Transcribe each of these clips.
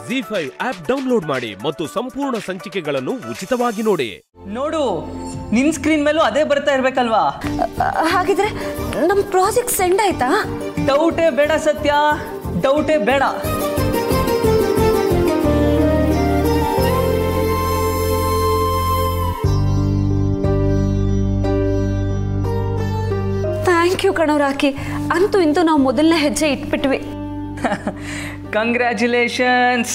G five app download ಮಾಡಿ ಮತ್ತು ಸಂಪೂರ್ಣ ಸಂಚಿಕೆಗಳನ್ನು ಉಚಿತವಾಗಿ ನೋಡಿ ನೋಡು ನಿನ್ ಸ್ಕ್ರೀನ್ ಮೇಲೂ ಅದೇ ಬರ್ತಾ ಇರ್ಬೇಕಲ್ವಾ ಹಾಗಿದ್ರೆ ನಮ್ಮ ಪ್ರಾಜೆಕ್ಟ್ ಸೆಂಡ್ ಆಯ್ತಾ ಡೌಟೇ ಬೇಡ ಸತ್ಯ ಡೌಟೇ ಬೇಡ ಥ್ಯಾಂಕ್ ಯು ಕಣೋ ರಾಕಿ ಅಂತೂ ಇಂತೂ ನಾವು ಮೊದಲನೇ ಹೆಜ್ಜೆ ಇಟ್ಬಿಟ್ವಿ ಕಂಗ್ರ್ಯಾಚುಲೇಷನ್ಸ್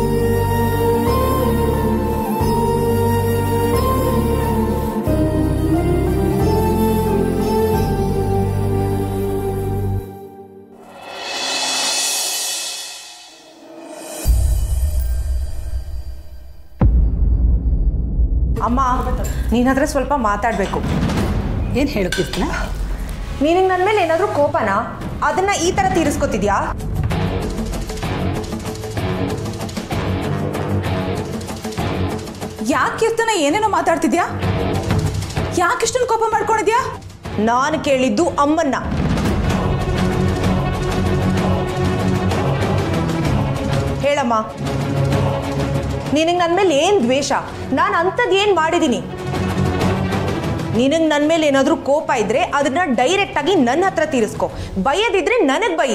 ಅಮ್ಮ ನಿನ್ನ ಹತ್ರ ಸ್ವಲ್ಪ ಮಾತಾಡಬೇಕು ಏನು ಹೇಳು ಕೀರ್ತನ ನಿನಗೆ ನನ್ನ ಮೇಲೆ ಏನಾದರೂ ಕೋಪನಾ ಅದನ್ನ ಈ ಥರ ತೀರಿಸ್ಕೊತಿದ್ಯಾ ಯಾಕೆ ಕೀರ್ತನ ಏನೇನೋ ಮಾತಾಡ್ತಿದ್ಯಾ ಯಾಕೆ ಇಷ್ಟೊಂದು ಕೋಪ ಮಾಡ್ಕೊಂಡಿದ್ಯಾ ನಾನು ಕೇಳಿದ್ದು ಅಮ್ಮನ್ನ ಹೇಳಮ್ಮ ನಿನಗೆ ನನ್ನ ಮೇಲೆ ಏನು ದ್ವೇಷ ನಾನು ಅಂಥದ್ದು ಏನು ಮಾಡಿದ್ದೀನಿ ನಿನಗೆ ನನ್ನ ಮೇಲೆ ಏನಾದರೂ ಕೋಪ ಇದ್ರೆ ಅದನ್ನ ಡೈರೆಕ್ಟ್ ಆಗಿ ನನ್ನ ಹತ್ರ ತೀರಿಸ್ಕೊ ಬೈಯದಿದ್ರೆ ನನಗೆ ಬೈ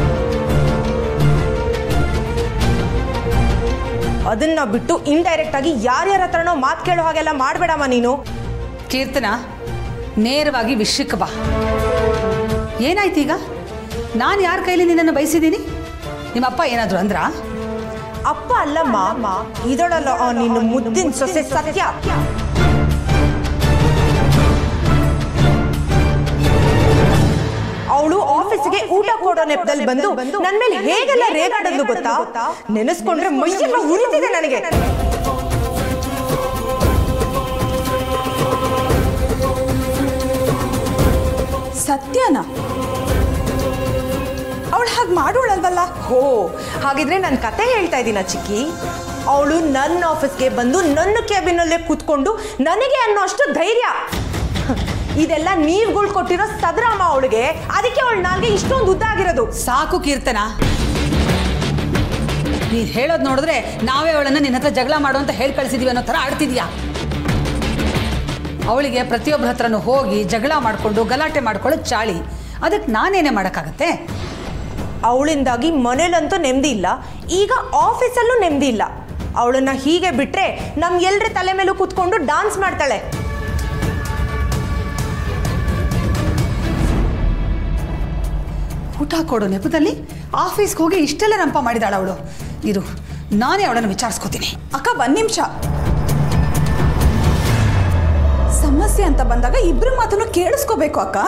ಅದನ್ನ ಬಿಟ್ಟು ಇಂಡೈರೆಕ್ಟ್ ಆಗಿ ಯಾರ್ಯಾರ ಹತ್ರನೋ ಮಾತು ಕೇಳೋ ಹಾಗೆಲ್ಲ ಮಾಡಬೇಡಮ್ಮ ನೀನು ಕೀರ್ತನ ನೇರವಾಗಿ ವಿಷಯಕ್ಕೆ ಬಾ ಏನಾಯ್ತು ಈಗ ನಾನು ಯಾರ ಕೈಲಿ ನಿನ್ನನ್ನು ಬಯಸಿದ್ದೀನಿ ನಿಮ್ಮಪ್ಪ ಏನಾದರೂ ಅಂದ್ರಾ ಅಪ್ಪ ಅಲ್ಲಮ್ಮ ಇದಳಲ್ಲ ಆ ನಿನ್ನ ಮುದ್ದಿನ ಸೊಸೆ ಸತ್ಯ ಅವಳು ಆಫೀಸ್ಗೆ ಊಟ ಕೊಡೋ ನೆಪದಲ್ಲಿ ಬಂದು ನನ್ನ ಮೇಲೆ ಹೇಗೆಲ್ಲ ರೇಗಾಡೋದು ಗೊತ್ತಾ ನೆನೆಸ್ಕೊಂಡ್ರೆ ಮೈಯೆಲ್ಲ ಉರಿತಿದೆ ನನಗೆ ಸತ್ಯನಾ ಅವಳು ಹಾಗೆ ಮಾಡೋಳಲ್ವಲ್ಲ ಹೋ ಹಾಗಿದ್ರೆ ನನ್ನ ಕತೆ ಹೇಳ್ತಾ ಇದ್ದೀನ ಚಿಕ್ಕಿ ಅವಳು ನನ್ನ ಆಫೀಸ್ಗೆ ಬಂದು ನನ್ನ ಕ್ಯಾಬಿನಲ್ಲೇ ಕೂತ್ಕೊಂಡು ನನಗೆ ಅನ್ನೋ ಅಷ್ಟು ಧೈರ್ಯ ಇದೆಲ್ಲ ನೀವುಗಳು ಕೊಟ್ಟಿರೋ ಸದ್ರಾಮ ಅವಳಿಗೆ ಅದಕ್ಕೆ ಅವಳು ನಾಲ್ಗೆ ಇಷ್ಟೊಂದು ಉದ್ದ ಆಗಿರೋದು ಸಾಕು ಕೀರ್ತನ ನೀನು ಹೇಳೋದು ನೋಡಿದ್ರೆ ನಾವೇ ಅವಳನ್ನು ನಿನ್ನ ಹತ್ರ ಜಗಳ ಮಾಡು ಅಂತ ಹೇಳಿ ಕಳಿಸಿದೀವಿ ಅನ್ನೋ ಥರ ಆಡ್ತಿದ್ಯಾ ಅವಳಿಗೆ ಪ್ರತಿಯೊಬ್ಬರ ಹತ್ರನೂ ಹೋಗಿ ಜಗಳ ಮಾಡಿಕೊಂಡು ಗಲಾಟೆ ಮಾಡ್ಕೊಳ್ಳೋದು ಚಾಳಿ ಅದಕ್ಕೆ ನಾನೇನೇ ಮಾಡೋಕ್ಕಾಗತ್ತೆ ಅವಳಿಂದಾಗಿ ಮನೇಲಂತೂ ನೆಮ್ಮದಿ ಇಲ್ಲ ಈಗ ಆಫೀಸಲ್ಲೂ ನೆಮ್ಮದಿ ಇಲ್ಲ ಅವಳನ್ನ ಹೀಗೆ ಬಿಟ್ರೆ ನಮ್ ಎಲ್ರ ತಲೆ ಮೇಲೂ ಕೂತ್ಕೊಂಡು ಡಾನ್ಸ್ ಮಾಡ್ತಾಳೆ ಊಟ ಕೊಡೋ ನೆಪದಲ್ಲಿ ಆಫೀಸ್ಗೆ ಹೋಗಿ ಇಷ್ಟೆಲ್ಲ ರಂಪ ಮಾಡಿದಾಳ ಅವಳು ಇರು ನಾನೇ ಅವಳನ್ನು ವಿಚಾರಿಸ್ಕೋತೀನಿ ಅಕ್ಕ ಒಂದ್ ನಿಮಿಷ ಸಮಸ್ಯೆ ಅಂತ ಬಂದಾಗ ಇಬ್ರು ಮಾತನ್ನು ಕೇಳಿಸ್ಕೋಬೇಕು ಅಕ್ಕ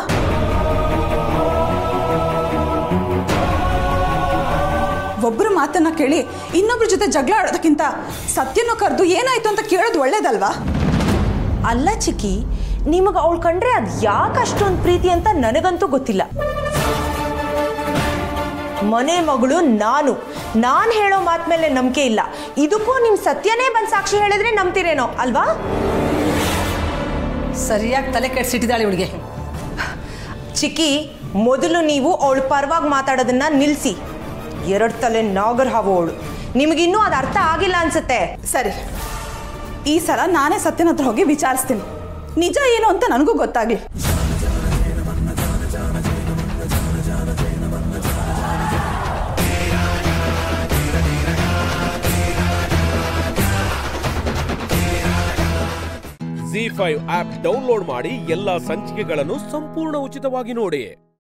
ಒಬ್ಬರ ಮಾತನ್ನ ಕೇಳಿ ಇನ್ನೊಬ್ರ ಜೊತೆ ಜಗಳ ಆಡೋದಕ್ಕಿಂತ ಸತ್ಯನೂ ಕರೆದು ಏನಾಯ್ತು ಅಂತ ಕೇಳೋದು ಒಳ್ಳೇದಲ್ವಾ ಅಲ್ಲ ಚಿಕ್ಕಿ ನಿಮಗೆ ಅವಳು ಕಂಡ್ರೆ ಅದು ಯಾಕೆ ಅಷ್ಟೊಂದು ಪ್ರೀತಿ ಅಂತ ನನಗಂತೂ ಗೊತ್ತಿಲ್ಲ ಮನೆ ಮಗಳು ನಾನು ನಾನು ಹೇಳೋ ಮಾತ್ ಮೇಲೆ ನಂಬಿಕೆ ಇಲ್ಲ ಇದಕ್ಕೂ ನಿಮ್ ಸತ್ಯನೇ ಬಂದ್ ಸಾಕ್ಷಿ ಹೇಳಿದ್ರೆ ನಂಬ್ತೀರೇನೋ ಅಲ್ವಾ ಸರಿಯಾಗಿ ತಲೆ ಕೆಡಿಸಿಟ್ಟಿದ್ದಾಳೆ ಇವಳಿಗೆ ಚಿಕ್ಕಿ ಮೊದಲು ನೀವು ಅವಳ ಪರವಾಗಿ ಮಾತಾಡೋದನ್ನ ನಿಲ್ಲಿಸಿ ಎರಡು ತಲೆ ನಾಗರ್ ಹಾವು ಅವಳು ನಿಮಗಿನ್ನೂ ಅದು ಅರ್ಥ ಆಗಿಲ್ಲ ಅನ್ಸುತ್ತೆ ಸರಿ ಈ ಸಲ ನಾನೇ ಸತ್ಯನ ಹತ್ರ ಹೋಗಿ ವಿಚಾರಿಸ್ತೀನಿ ನಿಜ ಏನು ಅಂತ ನನಗೂ ಗೊತ್ತಾಗ್ಲಿ ಜಿ ಫೈವ್ ಆಪ್ ಡೌನ್ಲೋಡ್ ಮಾಡಿ ಎಲ್ಲಾ ಸಂಚಿಕೆಗಳನ್ನು ಸಂಪೂರ್ಣ ಉಚಿತವಾಗಿ ನೋಡಿ